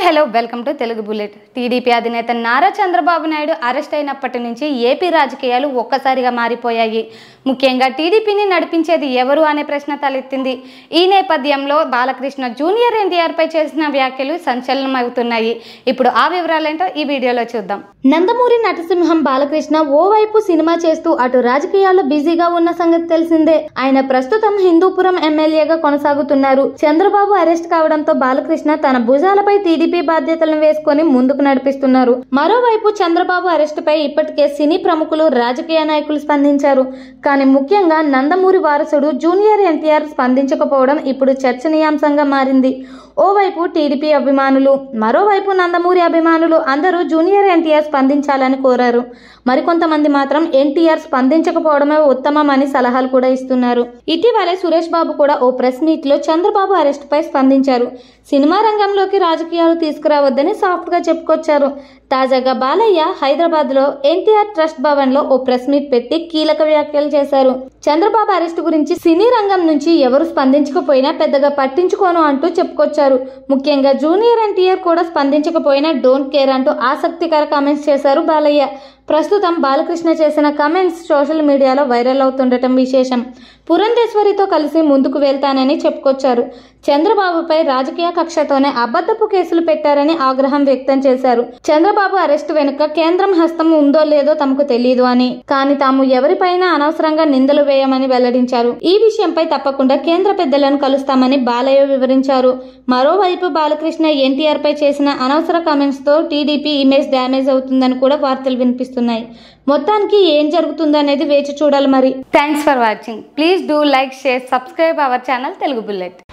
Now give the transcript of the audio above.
hello welcome to Telugu bullet TDP అధినేత Nara Chandrababu Naidu arrest అయినప్పటి నుంచి ఏపీ రాజకీయాలు ఒక్కసారిగా మారిపోయాయి ముఖ్యంగా టీడీపీని నడిపించేది ఎవరు అనే ప్రశ్న తలెత్తింది ఈ నేపథ్యంలో బాలకృష్ణ జూనియర్ ఎన్టీఆర్పై చేసిన వ్యాఖ్యలు సంచలనం అవుతున్నాయి ఇప్పుడు ఆ వివరాలేంటో ఈ వీడియోలో చూద్దాం నందమూరి నటసింహం బాలకృష్ణ ఓవైపు సినిమా చేస్తూ అటు రాజకీయాల్లో బిజీగా ఉన్న సంగతి తెలిసిందే ఆయన ప్రస్తుతం హిందూపురం ఎమ్మెల్యేగా కొనసాగుతున్నారు చంద్రబాబు అరెస్ట్ కావడంతో బాలకృష్ణ తన భుజాలపై టీడీపీ బాధ్యతలను వేసుకొని ముందుకు నడిపిస్తున్నారు మరోవైపు చంద్రబాబు అరెస్టుపై ఇప్పటికే సినీ ప్రముఖులు రాజకీయ నాయకులు స్పందించారు కానీ ముఖ్యంగా నందమూరి వారసుడు జూనియర్ ఎన్టీఆర్ స్పందించకపోవడం ఇప్పుడు చర్చనీయాంశంగా మారింది ఓవైపు టీడీపీ అభిమానులు మరోవైపు నందమూరి అభిమానులు అందరూ జూనియర్ ఎన్టీఆర్ స్పందించాలని కోరారు మరికొంతమంది మాత్రం ఎన్టీఆర్ స్పందించకపోవడమే ఉత్తమమని సలహాలు కూడా ఇస్తున్నారు ఇటీవలే సురేష్ బాబు కూడా ఓ ప్రెస్ మీట్ లో చంద్రబాబు అరెస్ట్ పై స్పందించారు సినిమా రంగంలోకి రాజకీయాలు తీసుకురావద్దని సాఫ్ట్ గా చెప్పుకొచ్చారు తాజాగా బాలయ్య హైదరాబాద్ లో ఎన్టీఆర్ ట్రస్ట్ భవన్ లో ఓ ప్రెస్ మీట్ పెట్టి కీలక వ్యాఖ్యలు చేశారు చంద్రబాబు అరెస్ట్ గురించి సినీ రంగం నుంచి ఎవరు స్పందించకపోయినా పెద్దగా పట్టించుకోను అంటూ చెప్పుకొచ్చారు ముఖ్యంగా జూనియర్ ఎన్టీఆర్ కూడా స్పందించకపోయినా డోంట్ కేర్ అంటూ ఆసక్తికర కామెంట్స్ చేశారు బాలయ్య ప్రస్తుతం బాలకృష్ణ చేసిన కమెంట్స్ సోషల్ మీడియాలో వైరల్ అవుతుండటం విశేషం పురంధేశ్వరితో కలిసి ముందుకు వెళ్తానని చెప్పుకొచ్చారు చంద్రబాబుపై రాజకీయ కక్షతోనే అబద్ధపు కేసులు పెట్టారని ఆగ్రహం వ్యక్తం చేశారు చంద్రబాబు అరెస్టు వెనుక కేంద్రం హస్తం ఉందో లేదో తమకు తెలియదు అని కానీ తాము ఎవరిపైన అనవసరంగా నిందలు వేయమని వెల్లడించారు ఈ విషయంపై తప్పకుండా కేంద్ర పెద్దలను కలుస్తామని బాలయ్య వివరించారు మరోవైపు బాలకృష్ణ ఎన్టీఆర్ పై చేసిన అనవసర కామెంట్స్ తో టీడీపీ ఇమేజ్ డ్యామేజ్ అవుతుందని కూడా వార్తలు వినిపిస్తున్నాయి మొత్తానికి ఏం జరుగుతుందో అనేది వేచి చూడాలి మరి thanks for watching please do like share subscribe our channel Telugu bullet